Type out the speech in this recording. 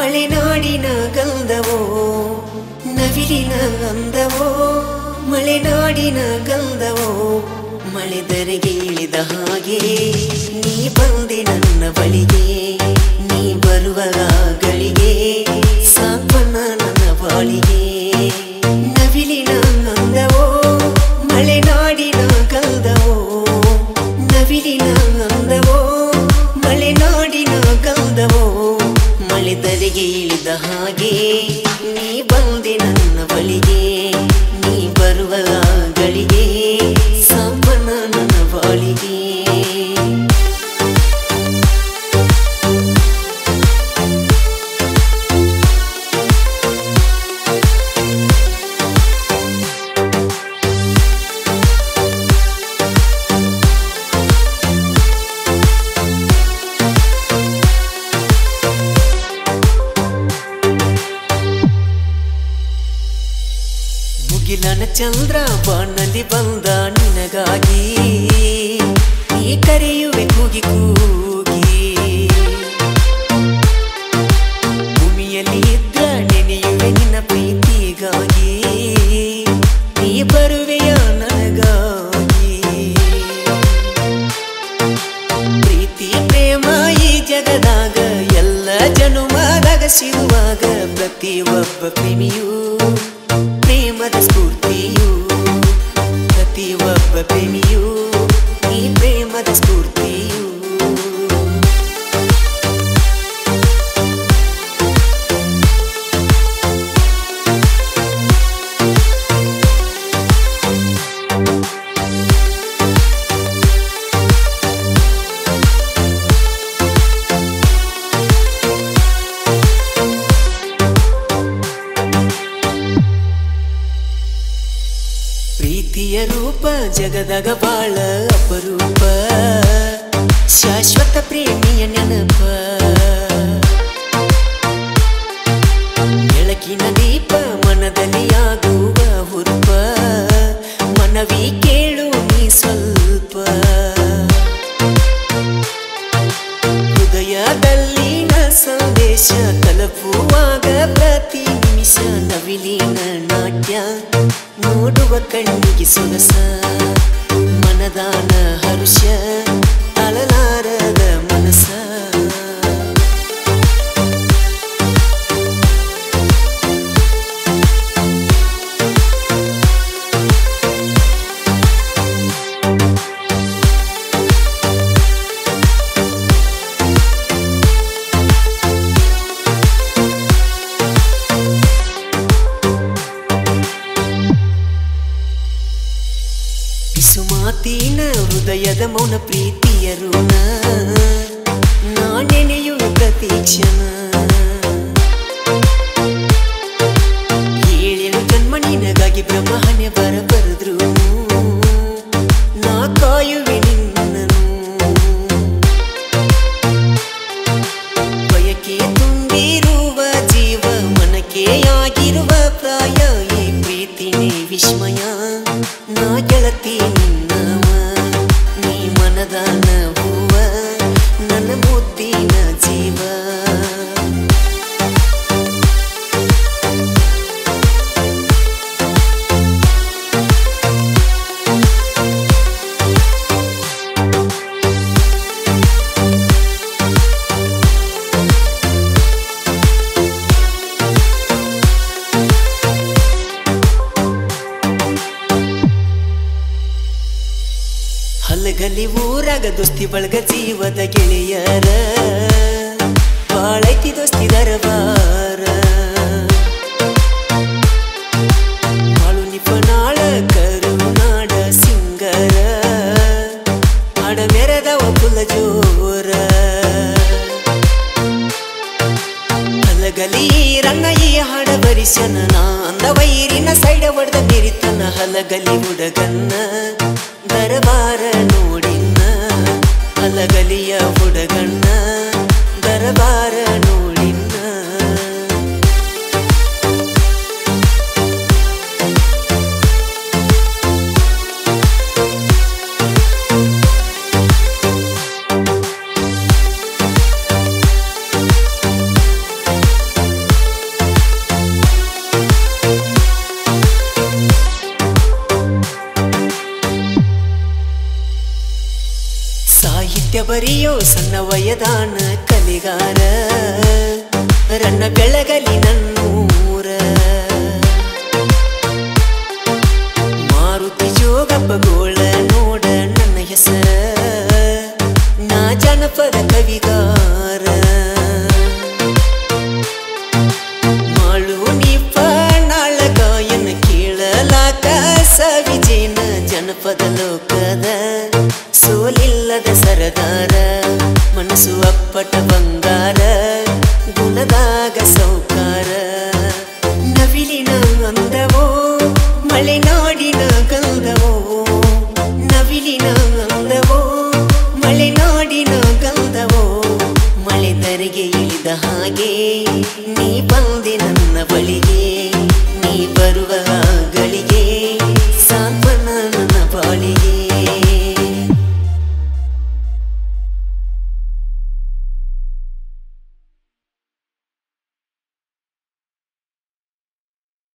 ಮಲೆನಾಡಿನ ಗಂಧವೋ ನವಿಲಿನ ಗಂಧವೋ ಮಲೆನಾಡಿನ ಗಂಧವೋ ಮಳೆದರೆಗೆ ಇಳಿದ ಹಾಗೆ ನೀ ಬಂದೆ ನನ್ನ ಬಳಿಗೆ ನೀ ಬರುವ ಗಳಿಗೆ ಸಾಂತ್ವನ ನನ್ನ ಬಾಳಿಗೆ ನವಿಲಿನ ಗಂಧವೋ ಮಲೆನಾಡಿನ ಗಂಧವೋ ನವಿಲಿನ ಗಂಧವೋ ಮಲೆನಾಡಿನ ಗಂಧವೋ ಮಳೆದರೆಗೆ ಇಳಿದ ಹಾಗೆ ನೀ ಬಂದೆ ನನ್ನ ಬಳಿಗೆ ನೀ ಬರುವ ಗಳಿಗೆ ಸಾಂತ್ವನ ನನ್ನ ಬಾಳಿಗೆ ಮುಗಿಲನ ಚಂದ್ರ ಬಾನಲ್ಲಿ ಬಂದ ನಿನಗಾಗಿ ಈ ಕರೆಯುವೆ ಕೂಗಿ ಕೂಗಿ ಭೂಮಿಯಲ್ಲಿ ಇದ್ದ ನೆನೆಯುವೆ ನಿನ್ನ ಪ್ರೀತಿಗಾಗಿ ನೀ ಬರುವೆಯ ನನಗಾಗಿ ಪ್ರೀತಿ ಪ್ರೇಮ ಈ ಜಗದಾಗ ಎಲ್ಲ ಜನುಮದಾಗ ಸಿಗುವಾಗ ಪ್ರತಿಯೊಬ್ಬ ಪ್ರೇಮಿಯೂ ಪ್ರೇಮದ ಸ್ಫೂರ್ತಿಯು ಪ್ರತಿಯೊಬ್ಬ ಪ್ರೇಮಿಯೂ ಈ ಪ್ರೇಮದ ಸ್ಫೂರ್ತಿಯು ಪ್ರೀತಿಯ ರೂಪ ಜಗದಾಗ ಬಾಳ ಅಪರೂಪ ಶಾಶ್ವತ ಪ್ರೇಮಿಯ ನೆನಪ ಬೆಳಕಿನ ದೀಪ ಮನದಲ್ಲಿ ಆಗುವ ಹುರುಪ ಮನವಿ ಕೇಳು ನೀ ಸ್ವಲ್ಪ ಹೃದಯದಲ್ಲಿನ ಸಂದೇಶ ತಲುಪುವಾಗ ಪ್ರತಿ ನಿಮಿಷ ನವಿಲಿನ ನಾಟ್ಯ ನೋಡುವ ಕಣ್ಣಿಗೆ ಸೊಗಸ ಮನದಾನ ಹರುಷ ಅಳಲಾರದ ಮನಸ ಪಿಸುಮಾತಿನ ಹೃದಯದ ಮೌನ ಪ್ರೀತಿಯ ಋಣ ನಾನೆನೆಯುವ ಪ್ರತೀಕ್ಷಣ ಏಳೇಳು ಜನ್ಮ ನಿನಗಾಗಿ ಬ್ರಹ್ಮಹನ್ಯ ಬರ ಬರೆದ್ರು ನಾ ಕಾಯುವೆ ನಿನ್ನನು ಬಯಕೆ ತುಂಬಿರುವ ಜೀವ ಮನಕ್ಕೆ ಆಗಿರುವ ಪ್ರಾಯ ಈ ಪ್ರೀತಿನೇ ವಿಸ್ಮಯ ನಾ ಗೆಳತಿ ನಿನ್ನವ ನೀ ಮನದಾನ ಹೂವ ನನ್ನ ಮುದ್ದಿನ ಜೀವ ಹಲಗಲಿ ಊರಾಗ ದೋಸ್ತಿ ಬಳಗ ಜೀವದ ಗೆಳೆಯರ ಬಾಳೈತಿ ದೋಸ್ತಿ ದರಬಾರ ಬಾಳು ನಿಪನಾಳ ಕರುನಾಡ ಸಿಂಗರ ಹಾಡ ಮೆರೆದವ ಪುಲ ಜೋರ ಹಲಗಲಿ ರನ್ನ ಈ ಹಾಡ ಬರಿಸನ ನಾ ಅಂದ ವೈರಿನ ಸೈಡ ಹೊಡೆದ ಮೆರಿತನ ಹಲಗಲಿ ಹುಡುಗನ್ನ ದರಬಾರ ನೋಡಿನ್ನ ಹಲಗಲಿಯ ಹುಡುಗಣ್ಣ ದರಬಾರ ನೋಡಿನ್ನ ಸಾಹಿತ್ಯ ಬರೆಯೋ ಸಣ್ಣ ವಯದಾನ ಕಲಿಗಾರ ರನ್ನ ಬೆಳಗಲಿ ನನ್ನೂರ ಮಾರುತಿ ಜೋಗಪ್ಪಗೋಳ ನೋಡ ನನ್ನ ಹೆಸರ ನಾ ಜನಪದ ಕವಿಗಾರ ಮಾಳು ನೀಪ ನಾಳ ಗಾಯನ ಕೇಳಲಾಕ ಸವಿಜೇನ ಜನಪದ ಲೋಕದ ಸೋಲಿಲ್ಲದ ಸರದಾರ ಮನಸ್ಸು ಅಪ್ಪಟ ಬಂಗಾರ ಗುಣದಾಗ ಸೌ